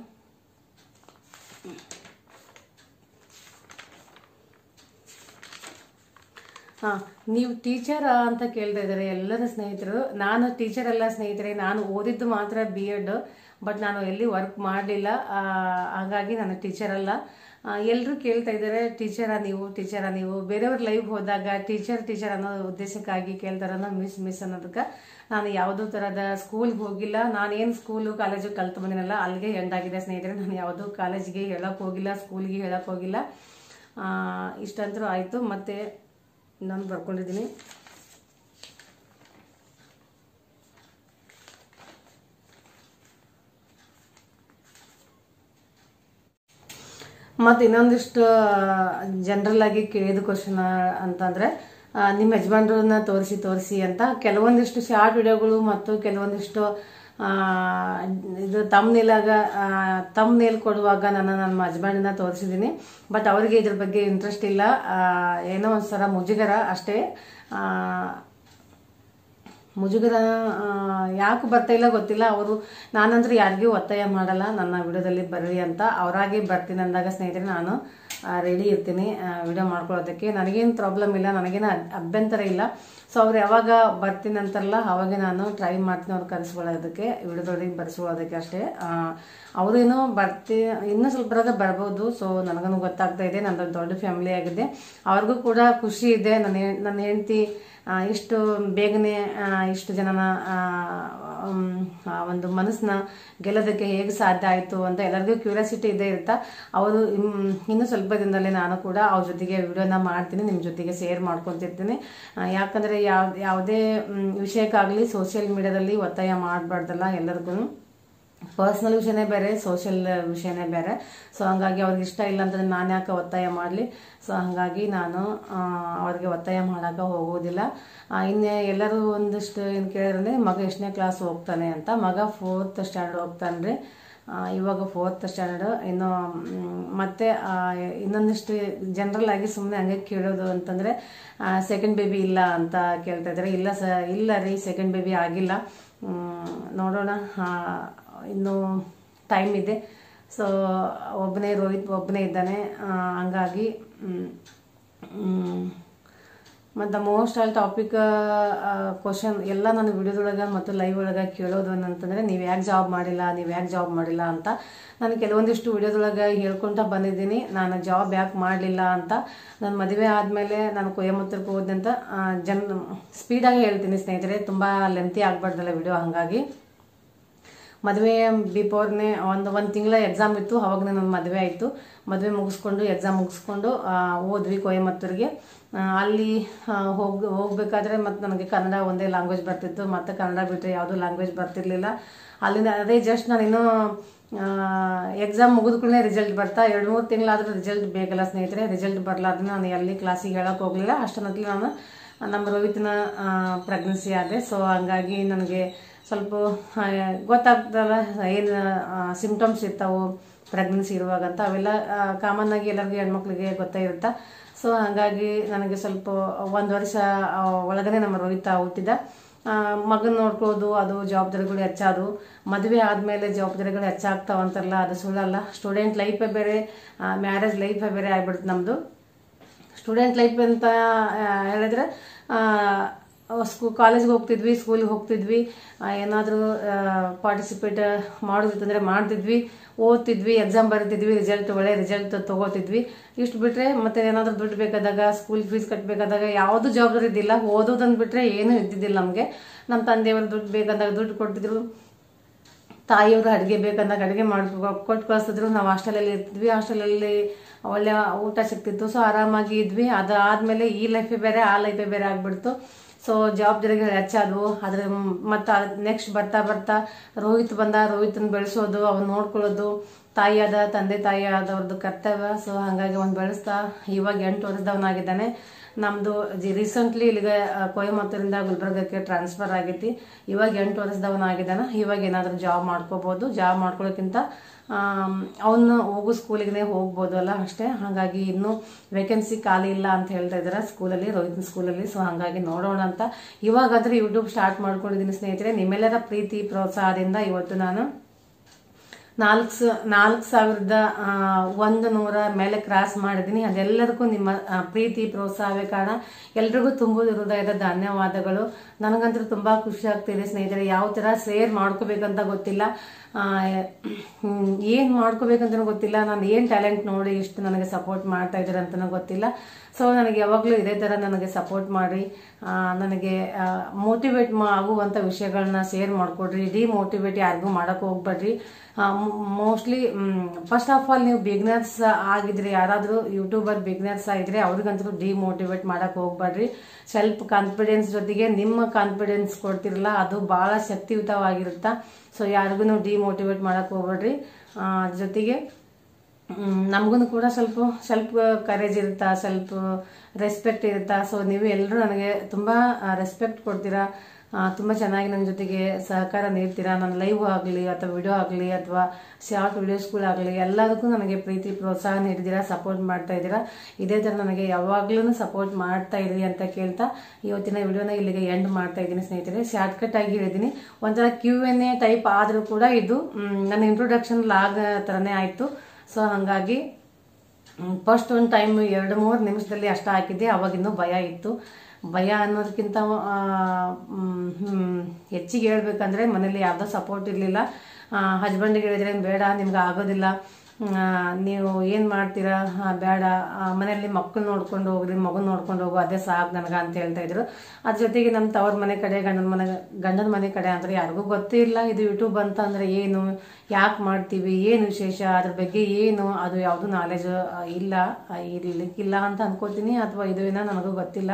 ಹಾ ನೀವು ಟೀಚರ್ ಅಂತ ಕೇಳ್ತಾ ಇದ್ದಾರೆ ಎಲ್ಲರ ಸ್ನೇಹಿತರು ನಾನು ಟೀಚರ್ ಅಲ್ಲ ಸ್ನೇಹಿತರೆ ನಾನು ಓದಿದ್ದು ಮಾತ್ರ ಬಿ ಎಡ್ ಬಟ್ ನಾನು ಎಲ್ಲಿ ವರ್ಕ್ ಮಾಡಲಿಲ್ಲ ಹಾಗಾಗಿ ನಾನು ಟೀಚರ್ ಅಲ್ಲ ಎಲ್ಲರೂ ಕೇಳ್ತಾ ಇದ್ದಾರೆ ಟೀಚರಾ ನೀವು ಟೀಚರಾ ನೀವು ಬೇರೆಯವ್ರ ಲೈವ್ ಹೋದಾಗ ಟೀಚರ್ ಟೀಚರ್ ಅನ್ನೋ ಉದ್ದೇಶಕ್ಕಾಗಿ ಕೇಳ್ತಾರನ್ನ ಮಿಸ್ ಮಿಸ್ ಅನ್ನೋದಕ್ಕೆ ನಾನು ಯಾವುದೋ ಥರದ ಸ್ಕೂಲ್ಗೆ ಹೋಗಿಲ್ಲ ನಾನೇನು ಸ್ಕೂಲು ಕಾಲೇಜು ಕಲ್ತು ಬಂದಿನಲ್ಲ ಅಲ್ಲಿಗೆ ಎಂಡ್ ಆಗಿದೆ ಸ್ನೇಹಿತರೆ ನಾನು ಯಾವುದೋ ಕಾಲೇಜ್ಗೆ ಹೇಳಕ್ಕೆ ಹೋಗಿಲ್ಲ ಸ್ಕೂಲ್ಗೆ ಹೇಳಕ್ಕೆ ಹೋಗಿಲ್ಲ ಆ, ಇಷ್ಟಂತರೂ ಆಯಿತು ಮತ್ತು ನಾನು ಬರ್ಕೊಂಡಿದ್ದೀನಿ ಮತ್ತು ಇನ್ನೊಂದಿಷ್ಟು ಜನರಲ್ ಆಗಿ ಕೇಳಿದ ಕ್ವಶನ್ ಅಂತಂದ್ರೆ ಆ, ನಿಮ್ಮ ಯಜಮಾನ್ರನ್ನ ತೋರಿಸಿ ತೋರಿಸಿ ಅಂತ ಕೆಲವೊಂದಿಷ್ಟು ಶಾರ್ಟ್ ವಿಡಿಯೋಗಳು ಮತ್ತು ಕೆಲವೊಂದಿಷ್ಟು ಆ, ಇದು ತಮ್ನೇಲಾಗ ತಮ್ನೇಲ್ ಕೊಡುವಾಗ ನಾನು ನನ್ನ ಹಸ್ಬೆಂಡನ್ನ ತೋರಿಸಿದ್ದೀನಿ ಬಟ್ ಅವರಿಗೆ ಇದ್ರ ಬಗ್ಗೆ ಇಂಟ್ರೆಸ್ಟ್ ಇಲ್ಲ ಆ, ಏನೋ ಒಂಥರ ಮುಜುಗರ ಅಷ್ಟೇ ಆ, ಮುಜುಗರ ಯಾಕೆ ಬರ್ತಾ ಇಲ್ಲ ಗೊತ್ತಿಲ್ಲ ಅವರು ನಾನಂದ್ರೆ ಯಾರಿಗೂ ಒತ್ತಾಯ ಮಾಡಲ್ಲ ನನ್ನ ವಿಡಿಯೋದಲ್ಲಿ ಬರ್ರಿ ಅಂತ ಅವರಾಗಿ ಬರ್ತೀನಿ ಅಂದಾಗ ಸ್ನೇಹಿತರೆ ನಾನು ರೆಡಿ ಇರ್ತೀನಿ ವಿಡಿಯೋ ಮಾಡ್ಕೊಳ್ಳೋದಕ್ಕೆ ನನಗೇನು ಪ್ರಾಬ್ಲಮ್ ಇಲ್ಲ ನನಗೇನು ಅದ್- ಅಭ್ಯಂತರ ಇಲ್ಲ ಸೊ ಅವ್ರು ಯಾವಾಗ ಬರ್ತೀನಿ ಅಂತಾರಲ್ಲ ಅವಾಗ ನಾನು ಟ್ರೈ ಮಾಡ್ತೀನಿ ಅವ್ರು ಕರೆಸ್ಕೊಳ್ಳೋದಕ್ಕೆ ವಿಡಿಯೋದೊಳಗೆ ಬರ್ಸ್ಕೊಳ್ಳೋದಕ್ಕೆ ಅಷ್ಟೇ ಅವರೇನು ಬರ್ತಿ ಇನ್ನೂ ಸ್ವಲ್ಪ ಬರೋದ ಬರ್ಬೋದು ಸೊ ನನಗೂ ಗೊತ್ತಾಗ್ತಾ ಇದೆ ನಂದೊಂದು ದೊಡ್ಡ ಫ್ಯಾಮಿಲಿ ಆಗಿದೆ ಅವ್ರಿಗೂ ಕೂಡ ಖುಷಿ ಇದೆ ನನ್ನ ಹೆ- ನನ್ನ ಹೆಂಡತಿ ಇಷ್ಟು ಬೇಗನೆ ಆ, ಇಷ್ಟು ಜನನ ಆ, ಮ್, ಆ ಒಂದು ಮನಸ್ಸನ್ನ ಗೆಲ್ಲೋದಕ್ಕೆ ಹೇಗೆ ಸಾಧ್ಯ ಆಯಿತು ಅಂತ ಎಲ್ಲರಿಗೂ ಕ್ಯೂರಿಯಾಸಿಟಿ ಇದೆ ಇರ್ತಾ ಅವರು ಇನ್ನು ಸ್ವಲ್ಪ ದಿನದಲ್ಲಿ ನಾನು ಕೂಡ ಅವ್ರ ಜೊತೆಗೆ ವಿಡಿಯೋನ ಮಾಡ್ತೀನಿ ನಿಮ್ಮ ಜೊತೆಗೆ ಶೇರ್ ಮಾಡ್ಕೊತಿರ್ತೀನಿ ಆ, ಯಾಕಂದ್ರೆ ಯಾವ ಯಾವುದೇ ಮ್, ವಿಷಯಕ್ಕಾಗಲಿ ಸೋಷಿಯಲ್ ಮೀಡಿಯಾದಲ್ಲಿ ಒತ್ತಾಯ ಮಾಡಬಾರ್ದಲ್ಲ ಎಲ್ಲರಿಗೂ ಪರ್ಸ್ನಲ್ ವಿಷಯನೇ ಬೇರೆ ಸೋಷಿಯಲ್ ವಿಷಯನೇ ಬೇರೆ ಸೊ ಹಂಗಾಗಿ ಅವ್ರಿಗೆ ಇಷ್ಟ ಇಲ್ಲ ಅಂತಂದ್ರೆ ನಾನು ಯಾಕೆ ಒತ್ತಾಯ ಮಾಡಲಿ ಸೊ ಹಾಗಾಗಿ ನಾನು ಆ, ಅವ್ರಿಗೆ ಒತ್ತಾಯ ಮಾಡೋಕೆ ಹೋಗೋದಿಲ್ಲ ಆ, ಇನ್ನು ಎಲ್ಲರೂ ಒಂದಿಷ್ಟು ಏನು ಕೇಳಿದ್ರೆ ಮಗ ಎಷ್ಟನೇ ಕ್ಲಾಸ್ ಹೋಗ್ತಾನೆ ಅಂತ ಮಗ ಫೋರ್ತ್ ಸ್ಟ್ಯಾಂಡರ್ಡ್ ಹೋಗ್ತಾನೆ ರೀ ಇವಾಗ ಫೋರ್ತ್ ಸ್ಟ್ಯಾಂಡರ್ಡ್ ಇನ್ನು ಮ್, ಮತ್ತೆ ಆ, ಇನ್ನೊಂದಿಷ್ಟು ಜನರಲ್ ಆಗಿ ಸುಮ್ಮನೆ ಹಂಗೆ ಕೇಳೋದು ಅಂತಂದರೆ ಸೆಕೆಂಡ್ ಬೇಬಿ ಇಲ್ಲ ಅಂತ ಕೇಳ್ತಾ ಇದ್ದಾರೆ ಇಲ್ಲ ಸ ಇಲ್ಲ ರೀ ಸೆಕೆಂಡ್ ಬೇಬಿ ಆಗಿಲ್ಲ ಮ್, ನೋಡೋಣ ಆ, ಇನ್ನು ಟೈಮ್ ಇದೆ ಸೊ ಒಬ್ಬನೇ ರೋಹಿತ್ ಒಬ್ಬನೇ ಇದ್ದಾನೆ ಆ, ಹಂಗಾಗಿ ಮತ್ತು ಮೋಸ್ಟ್ ಆಲ್ ಟಾಪಿಕ್ ಕ್ವಶನ್ ಎಲ್ಲ ನಾನು ವಿಡಿಯೋದೊಳಗೆ ಮತ್ತು ಲೈವ್ ಒಳಗೆ ಕೇಳೋದು ಏನಂತಂದರೆ ನೀವು ಯಾಕೆ ಜಾಬ್ ಮಾಡಿಲ್ಲ ನೀವು ಯಾಕೆ ಜಾಬ್ ಮಾಡಿಲ್ಲ ಅಂತ ನಾನು ಕೆಲವೊಂದಿಷ್ಟು ವಿಡಿಯೋದೊಳಗೆ ಹೇಳ್ಕೊತ ಬಂದಿದ್ದೀನಿ ನಾನು ಜಾಬ್ ಯಾಕೆ ಮಾಡಲಿಲ್ಲ ಅಂತ ನನ್ನ ಮದುವೆ ಆದಮೇಲೆ ನಾನು ಕೊಯಮತ್ತೂರ್ಗೆ ಹೋದೆ ಅಂತ ಆ, ಜನ್ ಸ್ಪೀಡಾಗಿ ಹೇಳ್ತೀನಿ ಸ್ನೇಹಿತರೆ ತುಂಬ ಲೆಂತಿ ಆಗಬಾರ್ದಲ್ಲ ವಿಡಿಯೋ ಹಾಗಾಗಿ ಮದುವೆ ಬಿಫೋರ್ನೇ ಒಂದು ಒಂದು ತಿಂಗಳ ಎಕ್ಸಾಮ್ ಇತ್ತು ಅವಾಗ ನನ್ನ ಮದುವೆ ಆಯಿತು ಮದುವೆ ಮುಗಿಸ್ಕೊಂಡು ಎಕ್ಸಾಮ್ ಮುಗಿಸ್ಕೊಂಡು ಆ, ಹೋದ್ವಿ ಕೊಯಮತ್ತೂರಿಗೆ ಆ, ಅಲ್ಲಿ ಆ, ಹೋಗ್ ಹೋಗ್ಬೇಕಾದ್ರೆ ಮತ್ತು ನನಗೆ ಕನ್ನಡ ಒಂದೇ ಲ್ಯಾಂಗ್ವೇಜ್ ಬರ್ತಿತ್ತು ಮತ್ತು ಕನ್ನಡ ಬಿಟ್ಟರೆ ಯಾವುದೂ ಲ್ಯಾಂಗ್ವೇಜ್ ಬರ್ತಿರ್ಲಿಲ್ಲ ಅಲ್ಲಿಂದ ಅದೇ ಜಸ್ಟ್ ನಾನು ಇನ್ನೂ ಎಕ್ಸಾಮ್ ಮುಗಿದ್ಕೊಳ್ಳೆ ರಿಸಲ್ಟ್ ಬರ್ತಾ ಎರಡು ಮೂರು ತಿಂಗಳಾದರೂ ರಿಸಲ್ಟ್ ಬೇಕಲ್ಲ ಸ್ನೇಹಿತರೆ ರಿಸಲ್ಟ್ ಬರಲಾರ್ದೆ ನಾನು ಎಲ್ಲಿ ಕ್ಲಾಸಿಗೆ ಹೇಳೋಕೆ ಹೋಗಲಿಲ್ಲ ಅಷ್ಟೊತ್ತಿಗೆ ನಾನು ನಮ್ಮ ರೋಹಿತ್ನ ಪ್ರೆಗ್ನೆನ್ಸಿ ಆದೆ ಸೊ ಹಂಗಾಗಿ ನನಗೆ ಸ್ವಲ್ಪ ಆ, ಗೊತ್ತಾಗ್ತಲ್ಲ ಏನು ಸಿಮ್ಟಮ್ಸ್ ಇರ್ತಾವೆ ಪ್ರೆಗ್ನೆನ್ಸಿ ಇರುವಾಗ ಅಂತ ಅವೆಲ್ಲ ಕಾಮನ್ ಆಗಿ ಎಲ್ಲರಿಗೂ ಹೆಣ್ಮಕ್ಳಿಗೆ ಗೊತ್ತೇ ಇರುತ್ತೆ ಸೊ ಹಾಗಾಗಿ ನನಗೆ ಸ್ವಲ್ಪ ಒಂದು ವರ್ಷ ಆ, ಒಳಗನೆ ನಮ್ಮ ರೋಹಿತ ಹುಟ್ಟಿದ ಮಗನ ನೋಡ್ಕೊಳ್ಳೋದು ಅದು ಜವಾಬ್ದಾರಿಗಳು ಹೆಚ್ಚಾದು ಮದುವೆ ಆದಮೇಲೆ ಜವಾಬ್ದಾರಿಗಳು ಹೆಚ್ಚಾಗ್ತಾವಂತಲ್ಲ ಅದು ಸುಳ್ಳಲ್ಲ ಸ್ಟೂಡೆಂಟ್ ಲೈಫೇ ಬೇರೆ ಮ್ಯಾರೇಜ್ ಲೈಫೇ ಬೇರೆ ಆಗ್ಬಿಡುತ್ತೆ ನಮ್ಮದು ಸ್ಟೂಡೆಂಟ್ ಲೈಫ್ ಅಂತ ಆ, ಹೇಳಿದ್ರೆ ಸ್ಕೂ ಕಾಲೇಜ್ಗೆ ಹೋಗ್ತಿದ್ವಿ ಸ್ಕೂಲಿಗೆ ಹೋಗ್ತಿದ್ವಿ ಏನಾದರೂ ಪಾರ್ಟಿಸಿಪೇಟ್ ಮಾಡೋದಿತ್ತಂದ್ರೆ ಮಾಡ್ತಿದ್ವಿ ಓದ್ತಿದ್ವಿ ಎಕ್ಸಾಮ್ ಬರೀತಿದ್ವಿ ರಿಸಲ್ಟ್ ಒಳ್ಳೆ ರಿಸಲ್ಟ್ ತಗೋತಿದ್ವಿ ಇಷ್ಟು ಬಿಟ್ರೆ ಮತ್ತೆ ಏನಾದರೂ ದುಡ್ಡು ಬೇಕಾದಾಗ ಸ್ಕೂಲ್ ಫೀಸ್ ಕಟ್ಟಬೇಕಾದಾಗ ಯಾವುದು ಜವಾಬ್ದಾರಿ ಇದ್ದಿಲ್ಲ ಓದೋದಂದು ಬಿಟ್ರೆ ಏನೂ ಇದ್ದಿದ್ದಿಲ್ಲ ನಮಗೆ ನಮ್ಮ ತಂದೆಯವರು ದುಡ್ಡು ಬೇಕಂದಾಗ ದುಡ್ಡು ಕೊಡ್ತಿದ್ರು ತಾಯಿಯವರು ಅಡುಗೆ ಬೇಕಂದಾಗ ಅಡುಗೆ ಮಾಡಿ ಕೊಟ್ಟು ಕಳಿಸ್ತಿದ್ರು ನಾವು ಹಾಸ್ಟೆಲಲ್ಲಿ ಇರ್ತಿದ್ವಿ ಹಾಸ್ಟೆಲಲ್ಲಿ ಒಳ್ಳೆ ಊಟ ಸಿಗ್ತಿತ್ತು ಸೊ ಆರಾಮಾಗಿ ಇದ್ವಿ ಅದಾದ್ಮೇಲೆ ಈ ಲೈಫೇ ಬೇರೆ ಆ ಲೈಫೇ ಬೇರೆ ಆಗ್ಬಿಡ್ತು ಸೊ ಜವಾಬ್ದಾರಿಗಳು ಹೆಚ್ಚಾದವು ಅದ್ರ ಮತ್ತು ನೆಕ್ಸ್ಟ್ ಬರ್ತಾ ಬರ್ತಾ ರೋಹಿತ್ ಬಂದ ರೋಹಿತನ ಬೆಳೆಸೋದು ಅವ್ನು ನೋಡ್ಕೊಳ್ಳೋದು ತಾಯಿಯಾದ ತಂದೆ ತಾಯಿ ಆದವ್ರದ್ದು ಕರ್ತವ್ಯ ಸೊ ಹಾಗಾಗಿ ಅವ್ನು ಬೆಳೆಸ್ತಾ ಇವಾಗ ಎಂಟು ವರ್ಷದವನಾಗಿದ್ದಾನೆ ನಮ್ಮದು ಜಿ ರೀಸೆಂಟ್ಲಿ ಇಲ್ಲಿಗೆ ಆ, ಕೊಯಮತ್ತೂರಿಂದ ಗುಲ್ಬರ್ಗಕ್ಕೆ ಟ್ರಾನ್ಸ್ಫರ್ ಆಗೈತಿ ಇವಾಗ ಎಂಟು ವರ್ಷದವನಾಗಿದ್ದಾನೆ ಇವಾಗ ಏನಾದರೂ ಜಾಬ್ ಮಾಡ್ಕೋಬೋದು ಜಾಬ್ ಮಾಡ್ಕೊಳ್ಳೋಕ್ಕಿಂತ ಅವನು ಹೋಗೋ ಸ್ಕೂಲಿಗೆ ಹೋಗ್ಬೋದು ಅಲ್ಲ ಅಷ್ಟೇ ಹಾಗಾಗಿ ಇನ್ನೂ ವೇಕೆನ್ಸಿ ಖಾಲಿ ಇಲ್ಲ ಅಂತ ಹೇಳ್ತಾ ಇದ್ದಾರೆ ಸ್ಕೂಲಲ್ಲಿ ರೋಹಿತ್ ಸ್ಕೂಲಲ್ಲಿ ಸೊ ಹಾಗಾಗಿ ನೋಡೋಣ ಅಂತ ಇವಾಗಾದ್ರೆ ಯೂಟ್ಯೂಬ್ ಸ್ಟಾರ್ಟ್ ಮಾಡ್ಕೊಂಡಿದ್ದೀನಿ ಸ್ನೇಹಿತರೆ ನಿಮ್ಮೆಲ್ಲರ ಪ್ರೀತಿ ಪ್ರೋತ್ಸಾಹದಿಂದ ಇವತ್ತು ನಾನು ನಾಲ್ಕು ಸ ನಾಲ್ಕು ಸಾವಿರದ ಆ, ಒಂದು ನೂರ ಮೇಲೆ ಕ್ರಾಸ್ ಮಾಡಿದ್ದೀನಿ ಅದೆಲ್ಲರಿಗೂ ನಿಮ್ಮ ಆ, ಪ್ರೀತಿ ಪ್ರೋತ್ಸಾಹವೇ ಕಾರಣ ಎಲ್ರಿಗೂ ತುಂಬ ಹೃದಯದ ಧನ್ಯವಾದಗಳು ನನಗಂತೂ ತುಂಬ ಖುಷಿ ಆಗ್ತಿದೆ ಸ್ನೇಹಿತರೆ ಯಾವ ಥರ ಶೇರ್ ಮಾಡ್ಕೋಬೇಕಂತ ಗೊತ್ತಿಲ್ಲ ಏನು ಮಾಡ್ಕೋಬೇಕಂತ ಗೊತ್ತಿಲ್ಲ ನಾನು ಏನು ಟ್ಯಾಲೆಂಟ್ ನೋಡಿ ಇಷ್ಟು ನನಗೆ ಸಪೋರ್ಟ್ ಮಾಡ್ತಾ ಇದ್ದಾರೆ ಅಂತಲೂ ಗೊತ್ತಿಲ್ಲ ಸೊ ನನಗೆ ಯಾವಾಗಲೂ ಇದೇ ಥರ ನನಗೆ ಸಪೋರ್ಟ್ ಮಾಡಿ ಆ, ನನಗೆ ಮೋಟಿವೇಟ್ ಆಗುವಂಥ ವಿಷಯಗಳನ್ನ ಶೇರ್ ಮಾಡಿಕೊಡ್ರಿ ಡಿಮೋಟಿವೇಟ್ ಯಾರಿಗೂ ಮಾಡೋಕೆ ಹೋಗ್ಬೇಡ್ರಿ ಮೋಸ್ಟ್ಲಿ ಫಸ್ಟ್ ಆಫ್ ಆಲ್ ನೀವು ಬಿಗ್ನರ್ಸ್ ಆಗಿದ್ರೆ ಯಾರಾದರೂ ಯೂಟ್ಯೂಬರ್ ಬಿಗ್ನರ್ಸ್ ಆಗಿದ್ರೆ ಅವ್ರಿಗಂತೂ ಡಿಮೋಟಿವೇಟ್ ಮಾಡೋಕೆ ಹೋಗ್ಬೇಡ್ರಿ ಸೆಲ್ಫ್ ಕಾನ್ಫಿಡೆನ್ಸ್ ಜೊತೆಗೆ ನಿಮ್ಮ ಕಾನ್ಫಿಡೆನ್ಸ್ ಕೊಡ್ತಿರಲ್ಲ ಅದು ಭಾಳ ಶಕ್ತಿಯುತವಾಗಿರುತ್ತಾ ಸೊ ಯಾರಿಗೂ ಡಿಮೋಟಿವೇಟ್ ಮಾಡೋಕೆ ಹೋಗ್ಬೇಡ್ರಿ ಆ, ಜೊತೆಗೆ ನಮಗೂ ಕೂಡ ಸ್ವಲ್ಪ ಸ್ವಲ್ಪ ಕರೇಜ್ ಇರುತ್ತಾ ಸ್ವಲ್ಪ ರೆಸ್ಪೆಕ್ಟ್ ಇರುತ್ತಾ ಸೊ ನೀವು ಎಲ್ಲರೂ ನನಗೆ ತುಂಬ ರೆಸ್ಪೆಕ್ಟ್ ಕೊಡ್ತೀರಾ ಆ, ತುಂಬ ಚೆನ್ನಾಗಿ ನನ್ನ ಜೊತೆಗೆ ಸಹಕಾರ ನೀಡ್ತೀರಾ ನನ್ನ ಲೈವ್ ಆಗಲಿ ಅಥವಾ ವಿಡಿಯೋ ಆಗಲಿ ಅಥವಾ ಶಾರ್ಟ್ ವಿಡಿಯೋಸ್ಗಳಾಗಲಿ ಎಲ್ಲದಕ್ಕೂ ನನಗೆ ಪ್ರೀತಿ ಪ್ರೋತ್ಸಾಹ ನೀಡಿದ್ದೀರಾ ಸಪೋರ್ಟ್ ಮಾಡ್ತಾ ಇದ್ದೀರಾ ಇದೇ ಥರ ನನಗೆ ಯಾವಾಗಲೂ ಸಪೋರ್ಟ್ ಮಾಡ್ತಾ ಇರಿ ಅಂತ ಕೇಳ್ತಾ ಇವತ್ತಿನ ವಿಡಿಯೋನ ಇಲ್ಲಿಗೆ ಎಂಡ್ ಮಾಡ್ತಾ ಇದ್ದೀನಿ ಸ್ನೇಹಿತರೆ ಶಾರ್ಟ್ಕಟ್ ಆಗಿ ಹೇಳಿದ್ದೀನಿ ಒಂಥರ ಕ್ಯೂ ಎನ್ ಎ ಟೈಪ್ ಆದರೂ ಕೂಡ ಇದು ಮ್, ನನ್ನ ಇಂಟ್ರೊಡಕ್ಷನ್ ಲಾಗ್ ಥರನೇ ಆಯಿತು ಸೊ ಹಾಗಾಗಿ ಫಸ್ಟ್ ಒಂದು ಟೈಮ್ ಎರಡು ಮೂರು ನಿಮಿಷದಲ್ಲಿ ಅಷ್ಟು ಹಾಕಿದ್ದೆ ಅವಾಗಿನ್ನೂ ಭಯ ಇತ್ತು ಭಯ ಅನ್ನೋದಕ್ಕಿಂತ ಆ, ಮ್, ಹ್ಮ್, ಹೆಚ್ಚಿಗೆ ಹೇಳ್ಬೇಕಂದ್ರೆ ಮನೇಲಿ ಯಾವುದೋ ಸಪೋರ್ಟ್ ಇರಲಿಲ್ಲ ಹಸ್ಬೆಂಡಿಗೆ ಹೇಳಿದ್ರೆ ಬೇಡ ನಿಮ್ಗೆ ಆಗೋದಿಲ್ಲ ಆ, ನೀವು ಏನು ಮಾಡ್ತೀರಾ ಆ, ಬೇಡ ಆ, ಮನೆಯಲ್ಲಿ ಮಕ್ಕಳು ನೋಡ್ಕೊಂಡು ಹೋಗ್ರಿ ಮಗು ನೋಡ್ಕೊಂಡು ಹೋಗು ಅದೇ ಸಾಕು ನನಗೆ ಅಂತ ಹೇಳ್ತಾ ಇದ್ರು ಅದ್ರ ಜೊತೆಗೆ ನಮ್ಮ ತವ್ರ ಮನೆ ಕಡೆ ಗಂಡನ ಮನೆ ಗಂಡನ ಮನೆ ಕಡೆ ಅಂದ್ರೆ ಯಾರಿಗೂ ಗೊತ್ತೇ ಇಲ್ಲ ಇದು ಯೂಟ್ಯೂಬ್ ಅಂತ ಅಂದ್ರೆ ಏನು ಯಾಕೆ ಮಾಡ್ತೀವಿ ಏನು ವಿಶೇಷ ಅದ್ರ ಬಗ್ಗೆ ಏನು ಅದು ಯಾವುದು ನಾಲೆಜ್ ಇಲ್ಲ ಆ, ಇರ್ಲಿಕ್ಕಿಲ್ಲ ಅಂತ ಅನ್ಕೋತೀನಿ ಅಥವಾ ಇದು ಏನೋ ನನಗೂ ಗೊತ್ತಿಲ್ಲ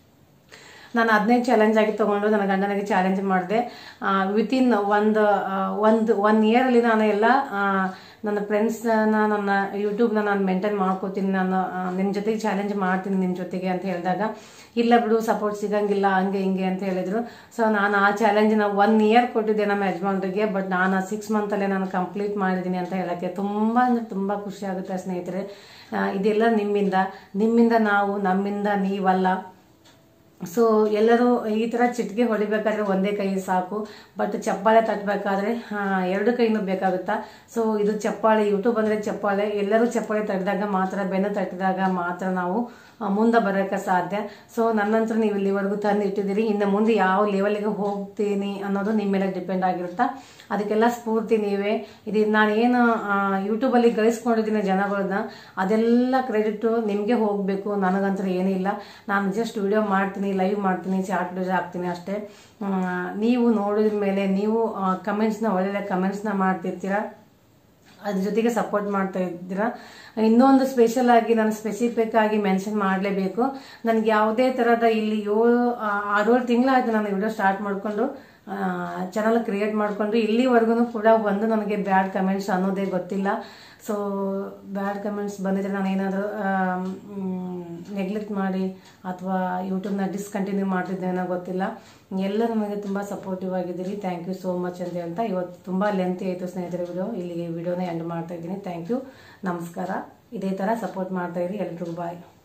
ನಾನು ಅದನ್ನೇ ಚಾಲೆಂಜ್ ಆಗಿ ತೊಗೊಂಡು ನನ್ನ ಗಂಡನಿಗೆ ಚಾಲೆಂಜ್ ಮಾಡಿದೆ ವಿತಿನ್ ಒಂದು ಒಂದು ಒನ್ ಇಯರಲ್ಲಿ ನಾನು ಎಲ್ಲ ಆ, ನನ್ನ ಫ್ರೆಂಡ್ಸ್ನ ನನ್ನ ಯೂಟ್ಯೂಬ್ನ ನಾನು ಮೇಂಟೈನ್ ಮಾಡ್ಕೋತೀನಿ ನಾನು ಆ, ನಿನ್ನ ಜೊತೆಗೆ ಚಾಲೆಂಜ್ ಮಾಡ್ತೀನಿ ನಿಮ್ಮ ಜೊತೆಗೆ ಅಂತ ಹೇಳಿದಾಗ ಇಲ್ಲ ಬಿಡು ಸಪೋರ್ಟ್ ಸಿಗಂಗಿಲ್ಲ ಹಂಗೆ ಹಿಂಗೆ ಅಂತ ಹೇಳಿದ್ರು ಸೊ ನಾನು ಆ ಚಾಲೆಂಜ್ನ ಒನ್ ಇಯರ್ ಕೊಟ್ಟಿದ್ದೆ ನಮ್ಮ ಯಜಮಾನ್ರಿಗೆ ಬಟ್ ನಾನು ಸಿಕ್ಸ್ ಮಂತಲ್ಲೇ ನಾನು ಕಂಪ್ಲೀಟ್ ಮಾಡಿದ್ದೀನಿ ಅಂತ ಹೇಳೋಕ್ಕೆ ತುಂಬ ಅಂದರೆ ತುಂಬ ಖುಷಿ ಆಗುತ್ತೆ ಸ್ನೇಹಿತರೆ ಆ, ಇದೆಲ್ಲ ನಿಮ್ಮಿಂದ ನಿಮ್ಮಿಂದ ನಾವು ನಮ್ಮಿಂದ ನೀವಲ್ಲ ಸೊ ಎಲ್ಲರೂ ಈ ಥರ ಚಿಟಿಕೆ ಹೊಡಿಬೇಕಾದ್ರೆ ಒಂದೇ ಕೈ ಸಾಕು ಬಟ್ ಚಪ್ಪಾಳೆ ತಟ್ಟಬೇಕಾದ್ರೆ ಎರಡು ಕೈನೂ ಬೇಕಾಗುತ್ತಾ ಸೊ ಇದು ಚಪ್ಪಾಳೆ ಯೂಟ್ಯೂಬ್ ಅಂದರೆ ಚಪ್ಪಾಳೆ ಎಲ್ಲರೂ ಚಪ್ಪಾಳೆ ತಟ್ಟಿದಾಗ ಮಾತ್ರ ಬೆನ್ನು ತಟ್ಟಿದಾಗ ಮಾತ್ರ ನಾವು ಆ, ಮುಂದೆ ಬರೋಕ್ಕೆ ಸಾಧ್ಯ ಸೊ ನನ್ನಂತರ ನೀವು ಇಲ್ಲಿವರೆಗೂ ತಂದು ಇಟ್ಟಿದ್ದೀರಿ ಇನ್ನು ಮುಂದೆ ಯಾವ ಲೆವೆಲ್ಗೆ ಹೋಗ್ತೀನಿ ಅನ್ನೋದು ನಿಮ್ಮ ಮೇಲೆ ಡಿಪೆಂಡ್ ಆಗಿರುತ್ತಾ ಅದಕ್ಕೆಲ್ಲ ಸ್ಫೂರ್ತಿ ನೀವೇ ಇದು ನಾನು ಏನು ಯೂಟ್ಯೂಬಲ್ಲಿ ಗಳಿಸ್ಕೊಂಡಿದ್ದೀನಿ ಜನಗಳನ್ನ ಅದೆಲ್ಲ ಕ್ರೆಡಿಟು ನಿಮಗೆ ಹೋಗಬೇಕು ನನಗಂತೂ ಏನಿಲ್ಲ ನಾನು ಜಸ್ಟ್ ವಿಡಿಯೋ ಮಾಡ್ತೀನಿ ಲೈವ್ ಮಾಡ್ತೀನಿ ಚಾಟ್ ವಿಡಿಯೋ ಹಾಕ್ತೀನಿ ಅಷ್ಟೇ ಆ, ನೀವು ನೋಡಿದ ಮೇಲೆ ನೀವು ಕಮೆಂಟ್ಸ್ನ ಒಳ್ಳೊಳ್ಳೆ ಕಮೆಂಟ್ಸ್ನ ಮಾಡ್ತಿರ್ತೀರಾ ಅದ್ರ ಜೊತೆಗೆ ಸಪೋರ್ಟ್ ಮಾಡ್ತಾ ಇದ್ದೀರಾ ಇನ್ನೊಂದು ಸ್ಪೆಷಲ್ ಆಗಿ ನಾನು ಸ್ಪೆಸಿಫಿಕ್ ಆಗಿ ಮೆನ್ಷನ್ ಮಾಡಲೇಬೇಕು ನನಗೆ ಯಾವುದೇ ಥರದ ಇಲ್ಲಿ ಏಳು ಆ, ಆರೇಳು ತಿಂಗಳಾಯ್ತು ನಾನು ವಿಡಿಯೋ ಸ್ಟಾರ್ಟ್ ಮಾಡಿಕೊಂಡು ಚಾನಲ್ ಕ್ರಿಯೇಟ್ ಮಾಡಿಕೊಂಡು ಇಲ್ಲಿವರೆಗೂ ಕೂಡ ಒಂದು ನನಗೆ ಬ್ಯಾಡ್ ಕಮೆಂಟ್ಸ್ ಅನ್ನೋದೇ ಗೊತ್ತಿಲ್ಲ ಸೊ ಬ್ಯಾಡ್ ಕಮೆಂಟ್ಸ್ ಬಂದಿದ್ರೆ ನಾನು ಏನಾದರೂ ನೆಗ್ಲೆಕ್ಟ್ ಮಾಡಿ ಅಥವಾ ಯೂಟ್ಯೂಬ್ನ ಡಿಸ್ಕಂಟಿನ್ಯೂ ಮಾಡ್ತಿದ್ದೇನೋ ಗೊತ್ತಿಲ್ಲ ಎಲ್ಲ ನಮಗೆ ತುಂಬ ಸಪೋರ್ಟಿವ್ ಆಗಿದ್ದೀರಿ ಥ್ಯಾಂಕ್ ಯು ಸೋ ಮಚ್ ಅಂತ ಹೇಳ್ತಾ ಇವತ್ತು ತುಂಬ ಲೆಂತಿ ಆಯಿತು ಸ್ನೇಹಿತರೆ ವಿಡಿಯೋ ಇಲ್ಲಿಗೆ ವಿಡಿಯೋನ ಎಂಡ್ ಮಾಡ್ತಾ ಇದ್ದೀನಿ ಥ್ಯಾಂಕ್ ಯು ನಮಸ್ಕಾರ ಇದೇ ಥರ ಸಪೋರ್ಟ್ ಮಾಡ್ತಾ ಇರಿ ಎಲ್ರಿಗೂ ಬಾಯ್